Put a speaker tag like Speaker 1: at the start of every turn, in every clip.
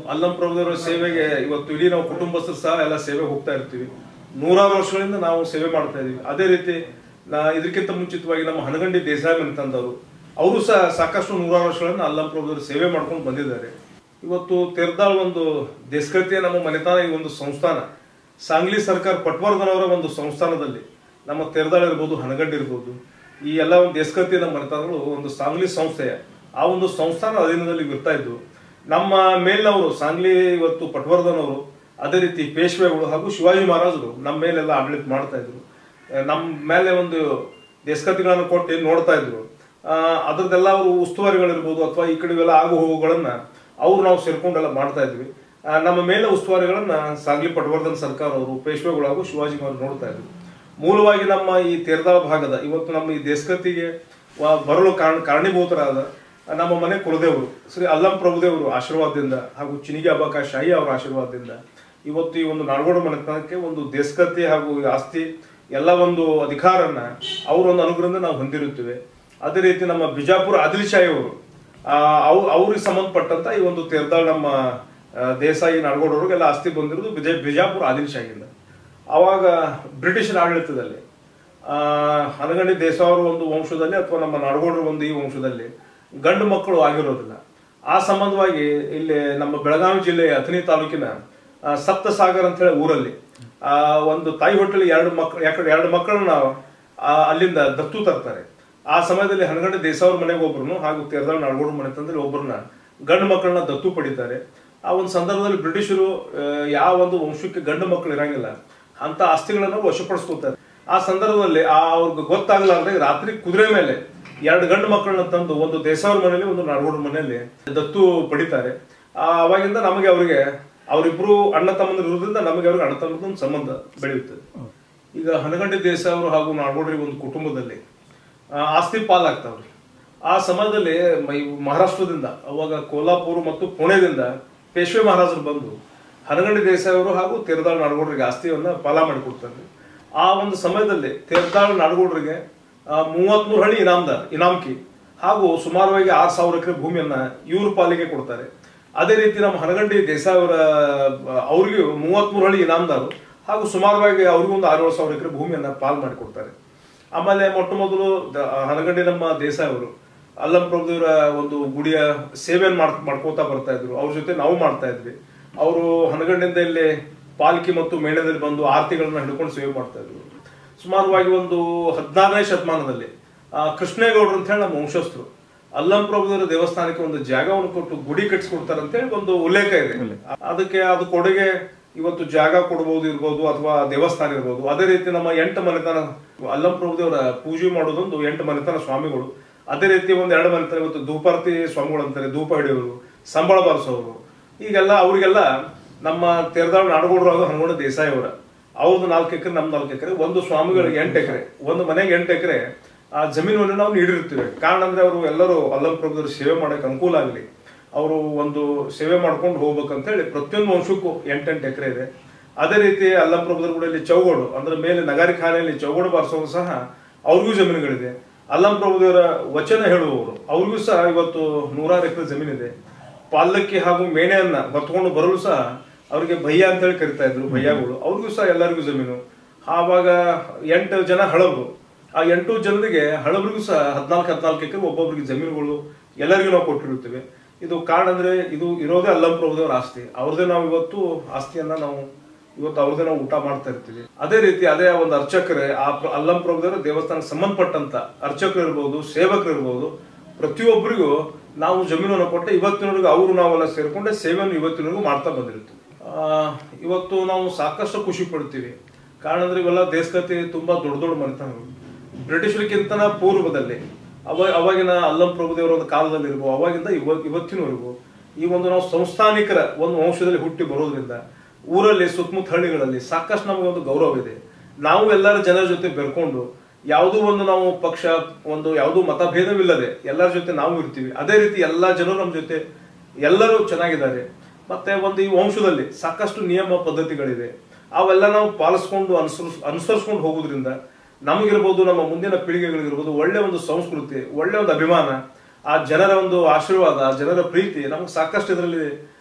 Speaker 1: ಅಲ್ಲಂ ಪ್ರಭುದೇವರ ಸೇವೆಗೆ ಇವತ್ತು ಇಡೀ ನಾವು ಕುಟುಂಬಸ್ಥರು ಸಹ ಎಲ್ಲ ಸೇವೆ ಹೋಗ್ತಾ ಇರ್ತೀವಿ ನೂರಾರು ವರ್ಷಗಳಿಂದ ನಾವು ಸೇವೆ ಮಾಡ್ತಾ ಇದೀವಿ ಅದೇ ರೀತಿ ನಾ ಇದಕ್ಕಿಂತ ಮುಂಚಿತವಾಗಿ ನಮ್ಮ ಹನಗಂಡಿ ದೇಸಾಯಿ ಮನೆ ತಂದವರು ಅವರು ಸಹ ಸಾಕಷ್ಟು ನೂರಾರು ವರ್ಷಗಳಿಂದ ಅಲ್ಲಂ ಪ್ರಭುದೇವರ ಸೇವೆ ಮಾಡ್ಕೊಂಡು ಬಂದಿದ್ದಾರೆ ಇವತ್ತು ತೆರ್ದಾಳ್ ಒಂದು ದೇಸ್ಕತಿಯ ನಮ್ಮ ಮನೆತನ ಈ ಒಂದು ಸಂಸ್ಥಾನ ಸಾಂಗ್ಲಿ ಸರ್ಕಾರ ಪಟ್ವರ್ಧನವರ ಒಂದು ಸಂಸ್ಥಾನದಲ್ಲಿ ನಮ್ಮ ತೆರದಾಳ ಇರ್ಬೋದು ಹನಗಡ್ಡಿ ಇರ್ಬೋದು ಈ ಎಲ್ಲ ಒಂದು ದೇಸ್ಕತಿ ನಮ್ಮ ಮನೆತನಗಳು ಒಂದು ಸಾಂಗ್ಲಿ ಸಂಸ್ಥೆಯ ಆ ಒಂದು ಸಂಸ್ಥಾನ ಅಧೀನದಲ್ಲಿ ಇರ್ತಾ ಇದ್ವು ನಮ್ಮ ಮೇಲಿನವರು ಸಾಂಗ್ಲಿ ಇವತ್ತು ಪಟ್ವರ್ಧನ್ ಅವರು ಅದೇ ರೀತಿ ಪೇಶ್ವೆಗಳು ಹಾಗೂ ಶಿವಾಜಿ ಮಹಾರಾಜರು ನಮ್ಮ ಮೇಲೆಲ್ಲ ಆಡಳಿತ ಮಾಡ್ತಾ ಇದ್ರು ಆ, ನಮ್ಮ ಮೇಲೆ ಒಂದು ದೇಸ್ಕತಿಗಳನ್ನು ಕೊಟ್ಟು ನೋಡ್ತಾ ಇದ್ರು ಆ, ಅದ್ರದ್ದೆಲ್ಲ ಅವರು ಉಸ್ತುವಾರಿಗಳಿರ್ಬೋದು ಅಥವಾ ಈ ಕಡೆ ಇವೆಲ್ಲ ಆಗು ಹೋಗುಗಳನ್ನ ಅವ್ರು ನಾವು ಸೇರ್ಕೊಂಡೆಲ್ಲ ಮಾಡ್ತಾ ಇದ್ವಿ ಆ, ನಮ್ಮ ಮೇಲೆ ಉಸ್ತುವಾರಿಗಳನ್ನ ಸಾಗ್ಲಿ ಪಟ್ವರ್ಧನ್ ಸರ್ಕಾರ ಅವರು ಪೇಶ್ವೆಗಳು ಹಾಗೂ ಶಿವಾಜಿ ಮಹಾರಾಜ್ ನೋಡ್ತಾ ಇದ್ರು ಮೂಲವಾಗಿ ನಮ್ಮ ಈ ತೇರ್ದಾಳ ಭಾಗದ ಇವತ್ತು ನಮ್ಮ ಈ ದೇಸ್ಕತಿಗೆ ವ- ಬರಲು ಕಾರಣ ಕಾರಣೀಭೂತರಾದ ನಮ್ಮ ಮನೆ ಕುಲದೇವರು ಶ್ರೀ ಅಲ್ಲಂ ಪ್ರಭುದೇವರು ಆಶೀರ್ವಾದದಿಂದ ಹಾಗೂ ಚಿನಿಗೆ ಅಬಾಕ ಶಾಹಿ ಅವರ ಆಶೀರ್ವಾದದಿಂದ ಇವತ್ತು ಈ ಒಂದು ನಾಡಗೋಡು ಮನೆತನಕ್ಕೆ ಒಂದು ದೇಸ್ಕತಿ ಹಾಗೂ ಈ ಆಸ್ತಿ ಎಲ್ಲ ಒಂದು ಅಧಿಕಾರನ ಅವರ ಒಂದು ಅನುಗ್ರಹದಿಂದ ನಾವು ಹೊಂದಿರುತ್ತೇವೆ ಅದೇ ರೀತಿ ನಮ್ಮ ಬಿಜಾಪುರ ಆದಿಲ್ ಶಾಹಿ ಅವರು ಆ, ಅವ್ ಅವ್ರಿಗೆ ಸಂಬಂಧಪಟ್ಟಂತ ಈ ಒಂದು ತೇರ್ದಾಳ್ ನಮ್ಮ ಆ, ದೇಸಾಯಿ ನಾಡಗೌಡವ್ರಿಗೆಲ್ಲ ಆಸ್ತಿ ಬಂದಿರೋದು ಬಿಜಯ ಬಿಜಾಪುರ ಆದಿಲ್ ಶಾಹಿಯಿಂದ ಅವಾಗ ಬ್ರಿಟಿಷರ ಆಡಳಿತದಲ್ಲಿ ಆ, ಹನಗಂಡಿ ದೇಸಾವರ ಒಂದು ವಂಶದಲ್ಲಿ ಅಥವಾ ನಮ್ಮ ನಾಡಗೌಡರ ಒಂದು ಈ ವಂಶದಲ್ಲಿ ಗಂಡು ಮಕ್ಕಳು ಆಗಿರೋದಿಲ್ಲ ಆ ಸಂಬಂಧವಾಗಿ ಇಲ್ಲಿ ನಮ್ಮ ಬೆಳಗಾವಿ ಜಿಲ್ಲೆಯ ಅಥಣಿ ತಾಲೂಕಿನ ಆ, ಸಪ್ತಸಾಗರ್ ಅಂತ ಹೇಳಿ ಊರಲ್ಲಿ ಆ ಒಂದು ತಾಯಿ ಹೊಟ್ಟೆಲಿ ಎರಡು ಮಕ್ಕಳು ಯಾಕಂದ್ರೆ ಎರಡು ಮಕ್ಕಳನ್ನ ಆ, ಅಲ್ಲಿಂದ ದತ್ತು ತರ್ತಾರೆ ಆ ಸಮಯದಲ್ಲಿ ಹನಗಂಡಿ ದೇಸಾವ್ರ ಮನೆಗೆ ಒಬ್ರು ಹಾಗೂ ತೆರದಾಳ ನಾಡಗೌಡ ಮನೆ ತಂದ್ರೆ ಒಬ್ಬರನ್ನ ಗಂಡು ಮಕ್ಕಳನ್ನ ದತ್ತು ಪಡಿತಾರೆ ಆ ಒಂದು ಸಂದರ್ಭದಲ್ಲಿ ಬ್ರಿಟಿಷರು ಆ, ಯಾವ ಒಂದು ವಂಶಕ್ಕೆ ಗಂಡು ಮಕ್ಕಳು ಇರಂಗಿಲ್ಲ ಅಂತ ಆಸ್ತಿಗಳನ್ನ ವಶಪಡಿಸ್ಕೊತಾರೆ ಆ ಸಂದರ್ಭದಲ್ಲಿ ಆ ಅವ್ರಿಗೆ ಗೊತ್ತಾಗಲಾರ್ದೆ ರಾತ್ರಿ ಕುದುರೆ ಮೇಲೆ ಎರಡು ಗಂಡು ಮಕ್ಕಳನ್ನ ತಂದು ಒಂದು ದೇಸಾವ್ರ ಮನೆಯಲ್ಲಿ ಒಂದು ನಾಡಗೌಡರ ಮನೆಯಲ್ಲಿ ದತ್ತು ಪಡಿತಾರೆ ಆ ಅವಾಗಿಂದ ನಮಗೆ ಅವರಿಗೆ ಅವರಿಬ್ರು ಅಣ್ಣ ತಮ್ಮಂದಿರು ಇರೋದ್ರಿಂದ ನಮಗೆ ಅವ್ರಿಗೆ ಅಣ್ಣ ತಮ್ಮದ ಒಂದು ಸಂಬಂಧ ಬೆಳೆಯುತ್ತದೆ ಈಗ ಹನಗಂಡಿ ದೇಸಾವರು ಹಾಗೂ ನಾಡಗೌಡರಿಗೆ ಒಂದು ಕುಟುಂಬದಲ್ಲಿ ಆ, ಆಸ್ತಿ ಪಾಲಾಗ್ತಾವ್ರಿ ಆ ಸಮಯದಲ್ಲಿ ಮ- ಈ ಮಹಾರಾಷ್ಟ್ರದಿಂದ ಅವಾಗ ಕೋಲ್ಹಾಪುರ ಮತ್ತು ಪುಣೆದಿಂದ ಪೇಶ್ವೆ ಮಹಾರಾಜರು ಬಂದು ಹನಗಂಡಿ ದೇಸಾಯಿ ಅವರು ಹಾಗೂ ತೇರದಾಳ್ ನಾಡಗೌಡರಿಗೆ ಆಸ್ತಿಯನ್ನ ಪಾಲ ಮಾಡಿಕೊಡ್ತಾರೆ ಆ ಒಂದು ಸಮಯದಲ್ಲಿ ತೇರದಾಳ್ ನಾಡಗೌಡರಿಗೆ ಮೂವತ್ಮೂರು ಹಳ್ಳಿ ಇನಾಮ್ದಾರ್ ಇನಾಮ್ಕಿ ಹಾಗೂ ಸುಮಾರವಾಗಿ ಆರು ಸಾವಿರ ಎಕರೆ ಭೂಮಿಯನ್ನ ಇವ್ರ ಪಾಲಿಗೆ ಕೊಡ್ತಾರೆ ಅದೇ ರೀತಿ ನಮ್ಮ ಹನಗಂಡಿ ದೇಸಾಯಿ ಅವರ ಅವ್ರಿಗೂ ಮೂವತ್ಮೂರು ಹಳ್ಳಿ ಇನಾಮ್ದಾರು ಹಾಗೂ ಸುಮಾರವಾಗಿ ಅವ್ರಿಗೂ ಒಂದು ಆರು ಏಳು ಸಾವಿರ ಎಕರೆ ಭೂಮಿಯನ್ನ ಪಾಲ್ ಮಾಡಿಕೊಡ್ತಾರೆ ಆಮೇಲೆ ಮೊಟ್ಟ ಮೊದಲು ದ- ಹನಗಂಡಿ ನಮ್ಮ ದೇಸಾಯಿ ಅವರು ಅಲ್ಲಂ ಪ್ರಭುದೇವರ ಒಂದು ಗುಡಿಯ ಸೇವೆಯನ್ನು ಮಾಡ್ ಮಾಡ್ಕೋತಾ ಬರ್ತಾ ಇದ್ರು ಅವ್ರ ಜೊತೆ ನಾವು ಮಾಡ್ತಾ ಇದ್ವಿ ಅವರು ಹನಗಂಡಿಂದ ಇಲ್ಲಿ ಪಾಲ್ಕಿ ಮತ್ತು ಮೇಣದಲ್ಲಿ ಬಂದು ಆರತಿಗಳನ್ನ ಹಿಡ್ಕೊಂಡು ಸೇವೆ ಮಾಡ್ತಾ ಇದ್ರು ಸುಮಾರವಾಗಿ ಒಂದು ಹದಿನಾರನೇ ಶತಮಾನದಲ್ಲಿ ಆ, ಕೃಷ್ಣೇಗೌಡರು ಅಂತ ಹೇಳಿ ನಮ್ಮ ವಂಶಸ್ಥರು ಅಲ್ಲಂ ಪ್ರಭುದೇವರ ದೇವಸ್ಥಾನಕ್ಕೆ ಒಂದು ಜಾಗವನ್ನು ಕೊಟ್ಟು ಗುಡಿ ಕಟ್ಸ್ಕೊಡ್ತಾರೆ ಅಂತ ಹೇಳಿ ಒಂದು ಉಲ್ಲೇಖ ಇದೆ ಅದಕ್ಕೆ ಅದು ಕೊಡುಗೆ ಇವತ್ತು ಜಾಗ ಕೊಡಬಹುದು ಇರ್ಬೋದು ಅಥವಾ ದೇವಸ್ಥಾನ ಇರ್ಬೋದು ಅದೇ ರೀತಿ ನಮ್ಮ ಎಂಟು ಮನೆತನ ಅಲ್ಲಂ ಪ್ರಭುದೇವರ ಪೂಜೆ ಮಾಡೋದೊಂದು ಎಂಟು ಮನೆತನ ಸ್ವಾಮಿಗಳು ಅದೇ ರೀತಿ ಒಂದ್ ಎರಡು ಮನೆತನ ಇವತ್ತು ಧೂಪಾರ್ತಿ ಸ್ವಾಮಿಗಳು ಅಂತಾರೆ ಧೂಪ ಹಿಡಿಯೋರು ಸಂಬಳ ಬಾರಿಸೋರು ಈಗೆಲ್ಲ ಅವ್ರಿಗೆಲ್ಲ ನಮ್ಮ ತೆರದಾಳ ನಾಡಗೌಡರು ಹಾಗೂ ಹನುಮಣ್ಣ ದೇಸಾಯಿ ಅವರ ಅವ್ರದ್ದು ನಾಲ್ಕು ಎಕರೆ ನಮ್ ನಾಲ್ಕು ಎಕರೆ ಒಂದು ಸ್ವಾಮಿಗಳಿಗೆ ಎಂಟು ಎಕರೆ ಒಂದು ಮನೆಗೆ ಎಂಟು ಎಕರೆ ಆ ಜಮೀನನ್ನು ನಾವು ನೀಡಿರ್ತೀವಿ ಕಾರಣ ಅಂದ್ರೆ ಅವರು ಎಲ್ಲರೂ ಅಲ್ಲಂ ಪ್ರಭುದರು ಸೇವೆ ಮಾಡಕ್ಕೆ ಅನುಕೂಲ ಆಗಲಿ ಅವರು ಒಂದು ಸೇವೆ ಮಾಡ್ಕೊಂಡು ಹೋಗ್ಬೇಕಂತ ಹೇಳಿ ಪ್ರತಿಯೊಂದು ವಂಶಕ್ಕೂ ಎಂಟೆಂಟು ಎಕರೆ ಇದೆ ಅದೇ ರೀತಿ ಅಲ್ಲಂ ಪ್ರಭುದರು ಕೂಡ ಇಲ್ಲಿ ಚೌಗೋಡು ಅಂದ್ರೆ ಮೇಲೆ ನಗಾರಿಖಾನೆಯಲ್ಲಿ ಚೌಗೋಡು ಬಾರಿಸೋದು ಸಹ ಅವ್ರಿಗೂ ಜಮೀನುಗಳಿದೆ ಅಲ್ಲಂ ಪ್ರಭುದೇವರ ವಚನ ಹೇಳುವವರು ಅವ್ರಿಗೂ ಸಹ ಇವತ್ತು ನೂರಾರು ಎಕರೆ ಜಮೀನಿದೆ ಪಾಲಕ್ಕಿ ಹಾಗೂ ಮೇಣೆಯನ್ನ ಹೊತ್ಕೊಂಡು ಬರಲು ಸಹ ಅವರಿಗೆ ಭಯ್ಯ ಅಂತ ಹೇಳಿ ಕರಿತಾ ಇದ್ರು ಭಯ್ಯಗಳು ಅವ್ರಿಗೂ ಸಹ ಎಲ್ಲರಿಗೂ ಜಮೀನು ಆವಾಗ ಎಂಟು ಜನ ಹಳಬರು ಆ ಎಂಟು ಜನರಿಗೆ ಹಳಬರಿಗೂ ಸಹ ಹದಿನಾಲ್ಕು ಹದಿನಾಲ್ಕು ಎಕರೆ ಒಬ್ಬೊಬ್ಬರಿಗೆ ಜಮೀನುಗಳು ಎಲ್ಲರಿಗೂ ನಾವು ಕೊಟ್ಟಿರುತ್ತೇವೆ ಇದು ಕಾರಣ ಅಂದ್ರೆ ಇದು ಇರೋದೇ ಅಲ್ಲಂ ಪ್ರಭುದೇವರ ಆಸ್ತಿ ಅವ್ರದೇ ನಾವು ಇವತ್ತು ಆಸ್ತಿಯನ್ನ ನಾವು ಇವತ್ತು ಅವ್ರದೇ ನಾವು ಊಟ ಮಾಡ್ತಾ ಇರ್ತೀವಿ ಅದೇ ರೀತಿ ಅದೇ ಒಂದು ಅರ್ಚಕರೇ ಆ ಪ್ರ- ಅಲ್ಲಂ ಪ್ರಭುದೇವರ ದೇವಸ್ಥಾನಕ್ಕೆ ಸಂಬಂಧಪಟ್ಟಂತ ಅರ್ಚಕರು ಇರ್ಬೋದು ಸೇವಕರು ಇರ್ಬೋದು ಪ್ರತಿಯೊಬ್ಬರಿಗೂ ನಾವು ಜಮೀನನ್ನು ಕೊಟ್ಟು ಇವತ್ತಿನವರೆಗೂ ಅವರು ನಾವೆಲ್ಲ ಸೇರ್ಕೊಂಡೆ ಸೇವೆಯನ್ನು ಇವತ್ತಿನವರೆಗೂ ಮಾಡ್ತಾ ಬಂದಿರ್ತೀವಿ ಆ, ಇವತ್ತು ನಾವು ಸಾಕಷ್ಟು ಖುಷಿ ಪಡ್ತೀವಿ ಕಾರಣ ಅಂದ್ರೆ ಇವೆಲ್ಲ ದೇಶಕತೆ ತುಂಬಾ ದೊಡ್ಡ ದೊಡ್ಡ ಮನೆತನಗಳು ಬ್ರಿಟಿಷರಿಗಿಂತನ ಪೂರ್ವದಲ್ಲಿ ಅವ ಅವಾಗಿನ ಅಲ್ಲಂ ಪ್ರಭುದೇವರ ಒಂದು ಕಾಲದಲ್ಲಿ ಇರ್ಬೋದು ಅವಾಗಿಂದ ಇವ ಇವತ್ತಿನವರೆಗೂ ಈ ಒಂದು ನಾವು ಸಂಸ್ಥಾನಿಕರ ಒಂದು ವಂಶದಲ್ಲಿ ಹುಟ್ಟಿ ಬರೋದ್ರಿಂದ ಊರಲ್ಲಿ ಸುತ್ತಮುತ್ತ ಹಳ್ಳಿಗಳಲ್ಲಿ ಸಾಕಷ್ಟು ನಮಗೆ ಒಂದು ಗೌರವ ಇದೆ ನಾವು ಎಲ್ಲರ ಜನರ ಜೊತೆ ಬೆರ್ಕೊಂಡು ಯಾವುದೋ ಒಂದು ನಾವು ಪಕ್ಷ ಒಂದು ಯಾವುದೋ ಮತಭೇದವಿಲ್ಲದೆ ಎಲ್ಲರ ಜೊತೆ ನಾವು ಇರ್ತೀವಿ ಅದೇ ರೀತಿ ಎಲ್ಲಾ ಜನರು ನಮ್ಮ ಜೊತೆ ಎಲ್ಲರೂ ಚೆನ್ನಾಗಿದ್ದಾರೆ ಮತ್ತೆ ಒಂದು ಈ ವಂಶದಲ್ಲಿ ಸಾಕಷ್ಟು ನಿಯಮ ಪದ್ಧತಿಗಳಿದೆ ಅವೆಲ್ಲ ನಾವು ಪಾಲಿಸ್ಕೊಂಡು ಅನುಸರಿಸ್ ಅನುಸರಿಸ್ಕೊಂಡು ಹೋಗೋದ್ರಿಂದ ನಮಗಿರ್ಬೋದು ನಮ್ಮ ಮುಂದಿನ ಪೀಳಿಗೆಗಳಿಗಿರ್ಬೋದು ಒಳ್ಳೆ ಒಂದು ಸಂಸ್ಕೃತಿ ಒಳ್ಳೆ ಒಂದು ಅಭಿಮಾನ ಆ ಜನರ ಒಂದು ಆಶೀರ್ವಾದ ಜನರ ಪ್ರೀತಿ ನಮ್ಗೆ ಸಾಕಷ್ಟು ಇದರಲ್ಲಿ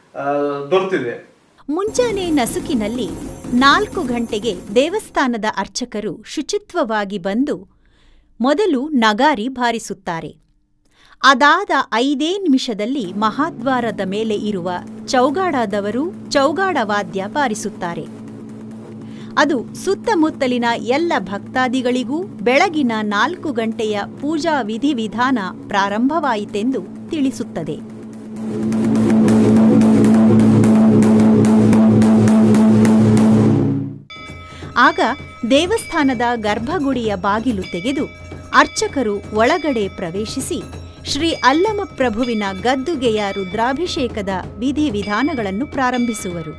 Speaker 1: ಆ, ದೊರೆತಿದೆ
Speaker 2: ಮುಂಜಾನೆ ನಸುಕಿನಲ್ಲಿ ನಾಲ್ಕು ಗಂಟೆಗೆ ದೇವಸ್ಥಾನದ ಅರ್ಚಕರು ಶುಚಿತ್ವವಾಗಿ ಬಂದು ಮೊದಲು ನಗಾರಿ ಬಾರಿಸುತ್ತಾರೆ ಅದಾದ ಐದೇ ನಿಮಿಷದಲ್ಲಿ ಮಹಾದ್ವಾರದ ಮೇಲೆ ಇರುವ ಚೌಗಾಡದವರು ಚೌಗಾಡ ವಾದ್ಯ ಬಾರಿಸುತ್ತಾರೆ ಅದು ಸುತ್ತಮುತ್ತಲಿನ ಎಲ್ಲ ಭಕ್ತಾದಿಗಳಿಗೂ ಬೆಳಗಿನ ನಾಲ್ಕು ಗಂಟೆಯ ಪೂಜಾ ವಿಧಿವಿಧಾನ ಪ್ರಾರಂಭವಾಯಿತೆಂದು ತಿಳಿಸುತ್ತದೆ ಆಗ ದೇವಸ್ಥಾನದ ಗರ್ಭಗುಡಿಯ ಬಾಗಿಲು ತೆಗೆದು ಅರ್ಚಕರು ಒಳಗಡೆ ಪ್ರವೇಶಿಸಿ ಶ್ರೀ ಅಲ್ಲಮ ಪ್ರಭುವಿನ ಗದ್ದುಗೆಯ ರುದ್ರಾಭಿಷೇಕದ ವಿಧಿವಿಧಾನಗಳನ್ನು ಪ್ರಾರಂಭಿಸುವರು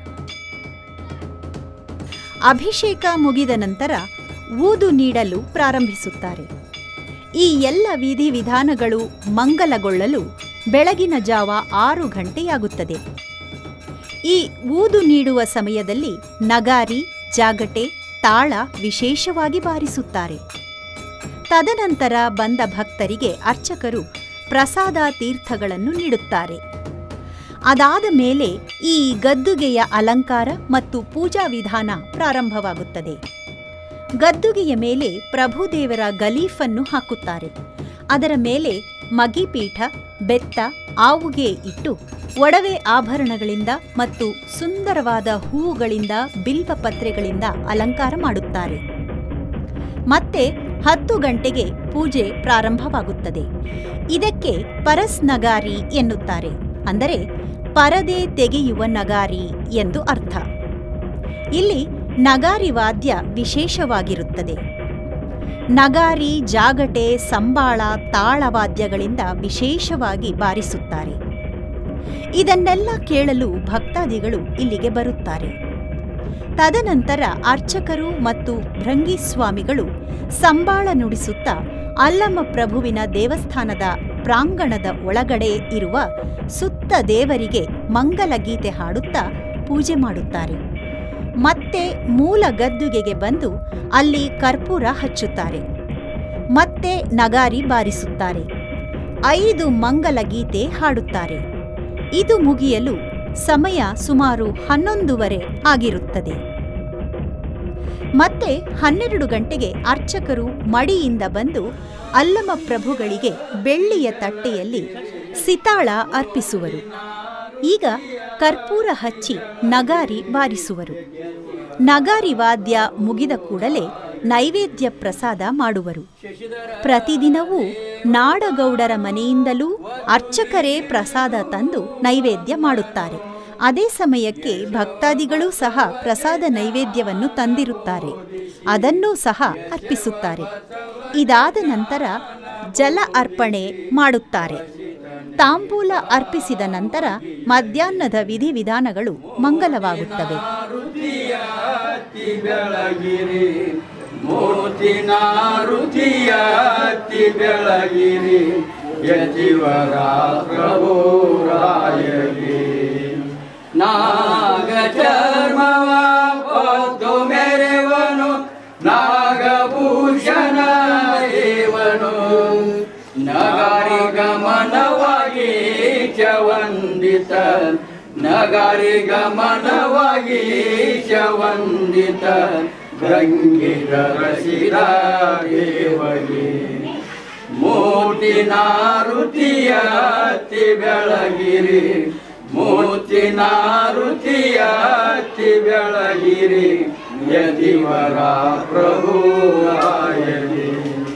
Speaker 2: ಅಭಿಷೇಕ ಮುಗಿದ ನಂತರ ಊದು ನೀಡಲು ಪ್ರಾರಂಭಿಸುತ್ತಾರೆ ಈ ಎಲ್ಲ ವಿಧಿವಿಧಾನಗಳು ಮಂಗಲಗೊಳ್ಳಲು ಬೆಳಗಿನ ಜಾವ ಆರು ಗಂಟೆಯಾಗುತ್ತದೆ ಈ ಊದು ನೀಡುವ ಸಮಯದಲ್ಲಿ ನಗಾರಿ ಜಾಗಟೆ ತಾಳ ವಿಶೇಷವಾಗಿ ಬಾರಿಸುತ್ತಾರೆ ತದನಂತರ ಬಂದ ಭಕ್ತರಿಗೆ ಅರ್ಚಕರು ಪ್ರಸಾದ ತೀರ್ಥಗಳನ್ನು ನೀಡುತ್ತಾರೆ ಅದಾದ ಮೇಲೆ ಈ ಗದ್ದುಗೆಯ ಅಲಂಕಾರ ಮತ್ತು ಪೂಜಾ ವಿಧಾನ ಪ್ರಾರಂಭವಾಗುತ್ತದೆ ಗದ್ದುಗೆಯ ಮೇಲೆ ಪ್ರಭುದೇವರ ಗಲೀಫನ್ನು ಹಾಕುತ್ತಾರೆ ಅದರ ಮೇಲೆ ಮಗಿಪೀಠ ಬೆತ್ತ ಆವುಗೆ ಇಟ್ಟು ಒಡವೆ ಆಭರಣಗಳಿಂದ ಮತ್ತು ಸುಂದರವಾದ ಹೂವುಗಳಿಂದ ಬಿಲ್ವಪತ್ರೆಗಳಿಂದ ಅಲಂಕಾರ ಮಾಡುತ್ತಾರೆ ಮತ್ತೆ ಹತ್ತು ಗಂಟೆಗೆ ಪೂಜೆ ಪ್ರಾರಂಭವಾಗುತ್ತದೆ ಇದಕ್ಕೆ ಪರಸ್ ನಗಾರಿ ಎನ್ನುತ್ತಾರೆ ಅಂದರೆ ಪರದೆ ತೆಗೆಯುವ ನಗಾರಿ ಎಂದು ಅರ್ಥ ಇಲ್ಲಿ ನಗಾರಿ ವಾದ್ಯ ವಿಶೇಷವಾಗಿರುತ್ತದೆ ನಗಾರಿ ಜಾಗಟೆ ಸಂಬಾಳ ತಾಳವಾದ್ಯಗಳಿಂದ ವಿಶೇಷವಾಗಿ ಬಾರಿಸುತ್ತಾರೆ ಇದನ್ನೆಲ್ಲ ಕೇಳಲು ಭಕ್ತಾದಿಗಳು ಇಲ್ಲಿಗೆ ಬರುತ್ತಾರೆ ತದನಂತರ ಅರ್ಚಕರು ಮತ್ತು ಭೃಂಗಿಸ್ವಾಮಿಗಳು ಸಂಬಾಳ ನುಡಿಸುತ್ತಾ ಅಲ್ಲಮ ಪ್ರಭುವಿನ ದೇವಸ್ಥಾನದ ಪ್ರಾಂಗಣದ ಒಳಗಡೆ ಇರುವ ಸುತ್ತ ದೇವರಿಗೆ ಮಂಗಲ ಗೀತೆ ಹಾಡುತ್ತಾ ಪೂಜೆ ಮಾಡುತ್ತಾರೆ ಮತ್ತೆ ಮೂಲ ಗದ್ದುಗೆಗೆ ಬಂದು ಅಲ್ಲಿ ಕರ್ಪೂರ ಹಚ್ಚುತ್ತಾರೆ ಮತ್ತೆ ನಗಾರಿ ಬಾರಿಸುತ್ತಾರೆ ಐದು ಮಂಗಲ ಗೀತೆ ಹಾಡುತ್ತಾರೆ ಇದು ಮುಗಿಯಲು ಸಮಯ ಸುಮಾರು ಹನ್ನೊಂದುವರೆ ಆಗಿರುತ್ತದೆ ಮತ್ತೆ ಹನ್ನೆರಡು ಗಂಟೆಗೆ ಅರ್ಚಕರು ಮಡಿಯಿಂದ ಬಂದು ಅಲ್ಲಮ ಪ್ರಭುಗಳಿಗೆ ಬೆಳ್ಳಿಯ ತಟ್ಟೆಯಲ್ಲಿ ಸಿತಾಳ ಅರ್ಪಿಸುವರು ಈಗ ಕರ್ಪೂರ ಹಚ್ಚಿ ನಗಾರಿ ಬಾರಿಸುವರು ನಗಾರಿ ವಾದ್ಯ ಮುಗಿದ ಕೂಡಲೇ ನೈವೇದ್ಯ ಪ್ರಸಾದ ಮಾಡುವರು ಪ್ರತಿದಿನವೂ ನಾಡಗೌಡರ ಮನೆಯಿಂದಲೂ ಅರ್ಚಕರೇ ಪ್ರಸಾದ ತಂದು ನೈವೇದ್ಯ ಮಾಡುತ್ತಾರೆ ಅದೇ ಸಮಯಕ್ಕೆ ಭಕ್ತಾದಿಗಳೂ ಸಹ ಪ್ರಸಾದ ನೈವೇದ್ಯವನ್ನು ತಂದಿರುತ್ತಾರೆ ಅದನ್ನೂ ಸಹ ಅರ್ಪಿಸುತ್ತಾರೆ ಇದಾದ ನಂತರ ಜಲ ಅರ್ಪಣೆ ಮಾಡುತ್ತಾರೆ ತಾಂಬೂಲ ಅರ್ಪಿಸಿದ ನಂತರ ಮಧ್ಯಾಹ್ನದ ವಿಧಿವಿಧಾನಗಳು ಮಂಗಲವಾಗುತ್ತವೆ
Speaker 3: ರುಚಿಯಾತಿ ಬೆಳಗಿರಿ ಮೋತಿನ ರುಚಿಯಾತಿ ಬೆಳಗಿರಿ ಯಜಿವರ ಪ್ರಭು ರಾಯಗಿ ನಾಗ ಚರ್ಮವ ಪದ್ದು ಮೆರೆವನು ನಾಗಭೂಷಣ ದೇವನು ನಗಾರಿ ಗಮನವಾಗಿ ಚವಂದಿತ ನಗಾರಿ ಗಮನವಾಗಿ ಚವಂದಿತ ಗಂಗಿರ ರಸಿರ ದೇವಗಿ ಮೂರ್ತಿನ ರುಚಿಯಾತಿ ಬೆಳಗಿರಿ ಮೂರ್ತಿನ ರುಚಿಯಾತಿ ಬೆಳಗಿರಿ ಯದಿವರ ಪ್ರಭು ರಾಯಗಿ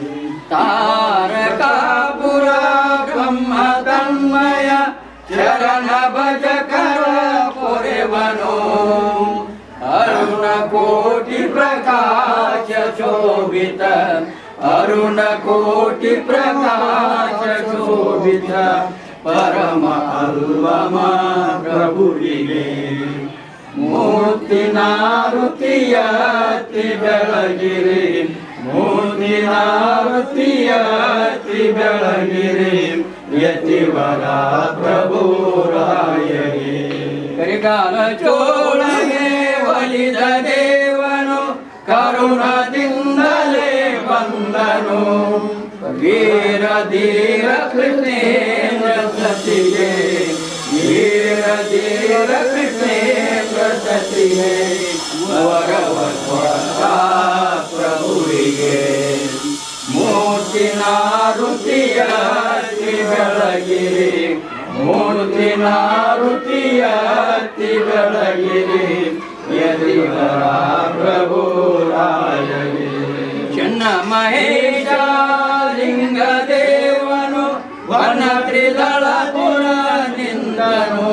Speaker 3: ತಾರಕಾಪುರ ಬ್ರಹ್ಮ ತನ್ಮಯ ಶರಣ ಭಜಕರ ಪೊರೆವನು ಅರುಣ ಕೋಟಿ ಪ್ರಕಾಶ ಶೋಭಿತ ಅರುಣ ಕೋಟಿ ಪ್ರಕಾಶ ಶೋಭಿತ ಪರಮ ಅಲ್ವಮ ಪ್ರಭುವಿಗೆ ಮೂರ್ತಿನ ರುತಿಯತಿ ಬೆಳಗಿರಿ ಮೂರ್ತಿನ ರುತಿಯತಿ ಬೆಳಗಿರಿ ಯತಿವರ ಪ್ರಭು ರಾಯಗೆ ಕರಿಕಾಲ ಚೋಳಗೆ ಒಲಿದ ದೇವನು ಕರುಣದಿಂದಲೇ ಬಂದನು ವೀರ ಧೀರ ಕೃಷ್ಣೇಂದ್ರ ಸತಿಗೆ ಧೀರ ಧೀರ ಕೃಷ್ಣೇ ಪ್ರಶಸ್ತಿಗೆ ವರವತ್ವರ ಪ್ರಭುವಿಗೆ ಮೂರ್ತಿನ ರುಚಿಯ ಶ್ರೀ ಬೆಳಗಿರಿ ಮೂರ್ತಿನ ರುಚಿಯ ಶ್ರೀ ಬೆಳಗಿರಿ ಯದಿವರ ಪ್ರಭು ರಾಯಗೆ ಚೆನ್ನ ಮಹೇಶ ಲಿಂಗ ದೇವನು ವನ ತ್ರಿದಳ ಪುರ ನಿಂದನು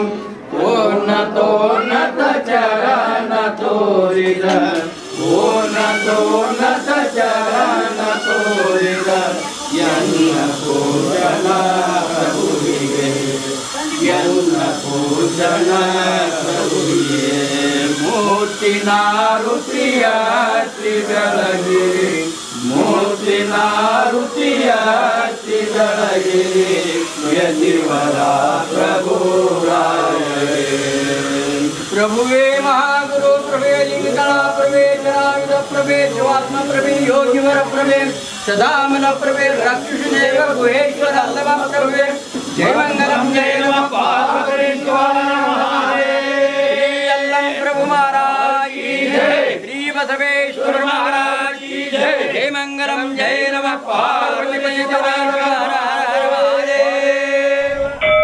Speaker 3: ಓನ್ನತೋನ್ನತ ಚರಣ ತೋರಿದ ಓನ್ನತೋನ್ನತ ಚರಣ ತೋರಿದ ಎನ್ನ ಪೂಜನ ಪ್ರಭುವಿಗೆ ಎನ್ನ ಪೂಜನ ಪ್ರಭುವಿಗೆ ಮೂರ್ತಿನ ರುಚಿಯ ಶ್ರೀ ಬೆಳಗಿರಿ ಮೂರ್ತಿನ ರುಚಿಯ ಶ್ರೀ ಬೆಳಗಿರಿ ಯತಿವರ ಪ್ರಭು ಪ್ರಭುವೇ ಮಹಾಗುರು ಪ್ರಭೇ ಲಿಂಗಗಳ ಪ್ರಭೇ ಜನಾಯುಧ ಪ್ರಭೇ ಶಿವಾತ್ಮ ಪ್ರಭೇ ಯೋಗಿವರ ಪ್ರಭೇ ಸದಾಮನ ಪ್ರಭೇ ರಾಕ್ಷಸದೇವ ಗುಹೇಶ್ವರ ಅಲ್ಲವ ಪ್ರಭೇ ಜಯ ಮಂಗಲಂ ಜಯ ನಮ ಪಾರ್ವತೀಶ್ವರ ಅಲ್ಲಂ ಪ್ರಭು ಮಹಾರಾಜ್ ಕಿ ಜಯ ಶ್ರೀ ಬಸವೇಶ್ವರ ಮಹಾರಾಜ್ ಕಿ ಜಯ ಜಯ ಮಂಗಲಂ ಜಯ ನಮ ಪಾರ್ವತೀಶ್ವರ ಹರ ಹರ ಮಹಾದೇವ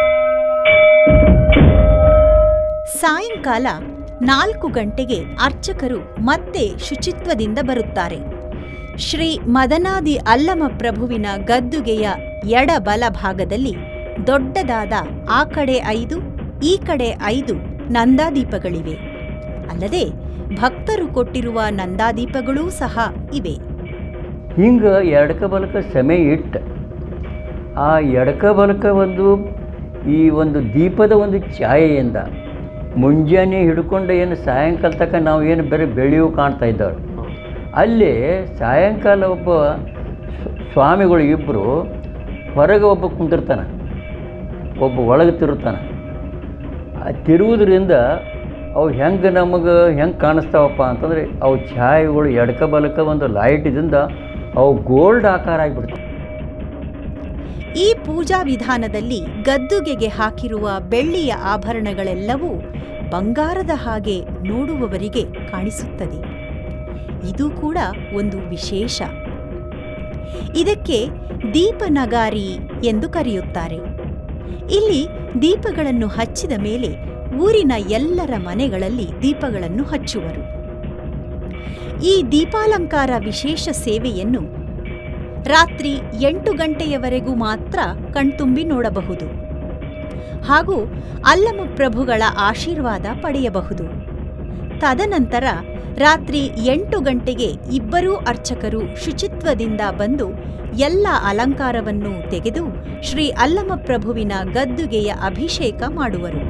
Speaker 2: ಸಾಯಂಕಾಲ ನಾಲ್ಕು ಗಂಟೆಗೆ ಅರ್ಚಕರು ಮತ್ತೆ ಶುಚಿತ್ವದಿಂದ ಬರುತ್ತಾರೆ ಶ್ರೀ ಮದನಾದಿ ಅಲ್ಲಮ ಪ್ರಭುವಿನ ಗದ್ದುಗೆಯ ಎಡ ಬಲ ಭಾಗದಲ್ಲಿ ದೊಡ್ಡದಾದ ಆ ಕಡೆ ಐದು ಈ ಕಡೆ ಐದು ನಂದಾದೀಪಗಳಿವೆ ಅಲ್ಲದೆ ಭಕ್ತರು ಕೊಟ್ಟಿರುವ ನಂದಾದೀಪಗಳೂ ಸಹ ಇವೆ
Speaker 4: ಹಿಂಗೆ ಎಡಕ ಬಲಕ ಸಮಯ ಇಟ್ಟು ಆ ಎಡಕ ಬಲಕ ಒಂದು ಈ ಒಂದು ದೀಪದ ಒಂದು ಛಾಯೆಯಿಂದ ಮುಂಜಾನೆ ಹಿಡ್ಕೊಂಡು ಏನು ಸಾಯಂಕಾಲ ತನಕ ನಾವು ಏನು ಬೇರೆ ಬೆಳೆಯು ಕಾಣ್ತಾ ಇದ್ದಾವೆ ಅಲ್ಲಿ ಸಾಯಂಕಾಲ ಒಬ್ಬ ಸ್ವ- ಸ್ವಾಮಿಗಳು ಇಬ್ಬರು ಹೊರಗೆ ಒಬ್ಬ ಕುಂತಿರ್ತಾನೆ ಒಬ್ಬ ಒಳಗೆ ತಿರುತ್ತಾನೆ ಆ ತಿರುವುದರಿಂದ ಅವು ಹೆಂಗೆ ನಮಗೆ ಹೆಂಗೆ ಕಾಣಿಸ್ತಾವಪ್ಪ ಅಂತಂದರೆ ಅವು ಛಾಯೆಗಳು ಎಡಕ ಬಲಕ ಒಂದು ಲೈಟಿದಿಂದ ಅವು ಗೋಲ್ಡ್ ಆಕಾರ ಆಗಿಬಿಡ್ತಾವೆ
Speaker 2: ಈ ಪೂಜಾ ವಿಧಾನದಲ್ಲಿ ಗದ್ದುಗೆಗೆ ಹಾಕಿರುವ ಬೆಳ್ಳಿಯ ಆಭರಣಗಳೆಲ್ಲವೂ ಬಂಗಾರದ ಹಾಗೆ ನೋಡುವವರಿಗೆ ಕಾಣಿಸುತ್ತದೆ ಇದು ಕೂಡ ಒಂದು ವಿಶೇಷ ಇದಕ್ಕೆ ದೀಪನಗಾರಿ ಎಂದು ಕರೆಯುತ್ತಾರೆ ಇಲ್ಲಿ ದೀಪಗಳನ್ನು ಹಚ್ಚಿದ ಮೇಲೆ ಊರಿನ ಎಲ್ಲರ ಮನೆಗಳಲ್ಲಿ ದೀಪಗಳನ್ನು ಹಚ್ಚುವರು ಈ ದೀಪಾಲಂಕಾರ ವಿಶೇಷ ಸೇವೆಯನ್ನು ರಾತ್ರಿ ಎಂಟು ಗಂಟೆಯವರೆಗೂ ಮಾತ್ರ ಕಣ್ತುಂಬಿ ನೋಡಬಹುದು ಹಾಗೂ ಅಲ್ಲಮ ಪ್ರಭುಗಳ ಆಶೀರ್ವಾದ ಪಡೆಯಬಹುದು ತದನಂತರ ರಾತ್ರಿ ಎಂಟು ಗಂಟೆಗೆ ಇಬ್ಬರೂ ಅರ್ಚಕರು ಶುಚಿತ್ವದಿಂದ ಬಂದು ಎಲ್ಲ ಅಲಂಕಾರವನ್ನು ತೆಗೆದು ಶ್ರೀ ಅಲ್ಲಮ ಪ್ರಭುವಿನ ಗದ್ದುಗೆಯ ಅಭಿಷೇಕ ಮಾಡುವರು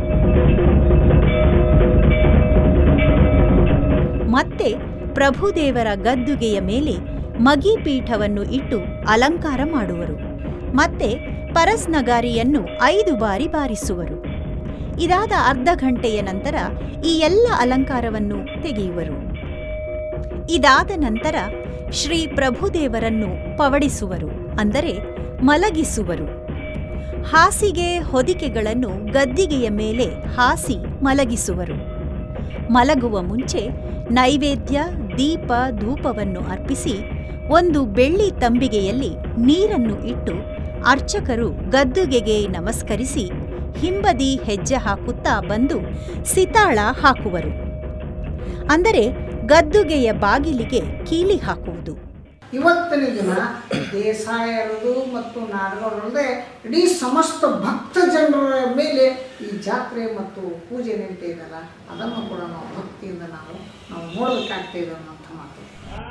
Speaker 2: ಮತ್ತೆ ಪ್ರಭುದೇವರ ಗದ್ದುಗೆಯ ಮೇಲೆ ಮಗೀಪೀಠವನ್ನು ಇಟ್ಟು ಅಲಂಕಾರ ಮಾಡುವರು ಮತ್ತೆ ಪರಸ್ನಗಾರಿಯನ್ನು ಐದು ಬಾರಿ ಬಾರಿಸುವರು ಇದಾದ ಅರ್ಧ ಗಂಟೆಯ ನಂತರ ಈ ಎಲ್ಲ ಅಲಂಕಾರವನ್ನು ತೆಗೆಯುವರು ಇದಾದ ನಂತರ ಶ್ರೀ ಪ್ರಭುದೇವರನ್ನು ಪವಡಿಸುವರು ಅಂದರೆ ಮಲಗಿಸುವರು ಹಾಸಿಗೆ ಹೊದಿಕೆಗಳನ್ನು ಗದ್ದಿಗೆಯ ಮೇಲೆ ಹಾಸಿ ಮಲಗಿಸುವರು ಮಲಗುವ ಮುಂಚೆ ನೈವೇದ್ಯ ದೀಪ ಧೂಪವನ್ನು ಅರ್ಪಿಸಿ ಒಂದು ಬೆಳ್ಳಿ ತಂಬಿಗೆಯಲ್ಲಿ ನೀರನ್ನು ಇಟ್ಟು ಅರ್ಚಕರು ಗದ್ದುಗೆಗೆ ನಮಸ್ಕರಿಸಿ ಹಿಂಬದಿ ಹೆಜ್ಜೆ ಹಾಕುತ್ತಾ ಬಂದು ಸಿತಾಳ ಹಾಕುವರು ಅಂದರೆ ಗದ್ದುಗೆಯ ಬಾಗಿಲಿಗೆ ಕೀಲಿ ಹಾಕುವುದು
Speaker 5: ಇವತ್ತಿನ ದಿನ ದೇಸಾಯರದು ಮತ್ತು ನಾಡಗೌಡರಲ್ಲದೆ ಇಡೀ ಸಮಸ್ತ ಭಕ್ತ ಜನರ ಮೇಲೆ ಈ ಜಾತ್ರೆ ಮತ್ತು ಪೂಜೆ ನಡೀತಾ ಇದೆಯಲ್ಲ ಅದನ್ನು ಕೂಡ ನಾವು ಭಕ್ತಿಯಿಂದ ನಾವು ನಾವು ನೋಡಬೇಕಾಗ್ತಾ ಇದೆ ಅನ್ನೋಂಥ ಮಾತು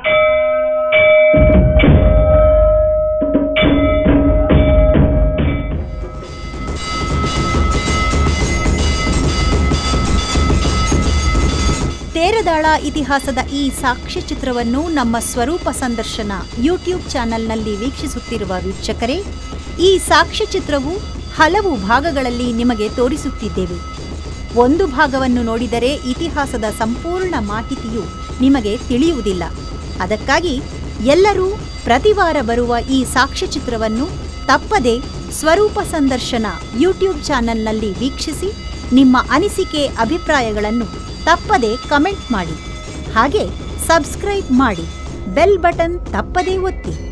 Speaker 2: ತೇರದಾಳ ಇತಿಹಾಸದ ಈ ಸಾಕ್ಷ್ಯಚಿತ್ರವನ್ನು ನಮ್ಮ ಸ್ವರೂಪ ಸಂದರ್ಶನ ಯೂಟ್ಯೂಬ್ ಚಾನೆಲ್ನಲ್ಲಿ ವೀಕ್ಷಿಸುತ್ತಿರುವ ವೀಕ್ಷಕರೇ ಈ ಸಾಕ್ಷ್ಯಚಿತ್ರವು ಹಲವು ಭಾಗಗಳಲ್ಲಿ ನಿಮಗೆ ತೋರಿಸುತ್ತಿದ್ದೇವೆ ಒಂದು ಭಾಗವನ್ನು ನೋಡಿದರೆ ಇತಿಹಾಸದ ಸಂಪೂರ್ಣ ಮಾಹಿತಿಯು ನಿಮಗೆ ತಿಳಿಯುವುದಿಲ್ಲ ಅದಕ್ಕಾಗಿ ಎಲ್ಲರೂ ಪ್ರತಿವಾರ ಬರುವ ಈ ಸಾಕ್ಷ್ಯಚಿತ್ರವನ್ನು ತಪ್ಪದೆ ಸ್ವರೂಪ ಸಂದರ್ಶನ ಯೂಟ್ಯೂಬ್ ಚಾನೆಲ್ನಲ್ಲಿ ವೀಕ್ಷಿಸಿ ನಿಮ್ಮ ಅನಿಸಿಕೆ ಅಭಿಪ್ರಾಯಗಳನ್ನು ತಪ್ಪದೆ ಕಮೆಂಟ್ ಮಾಡಿ ಹಾಗೆ ಸಬ್ಸ್ಕ್ರೈಬ್ ಮಾಡಿ ಬೆಲ್ ಬಟನ್ ತಪ್ಪದೇ ಒತ್ತಿ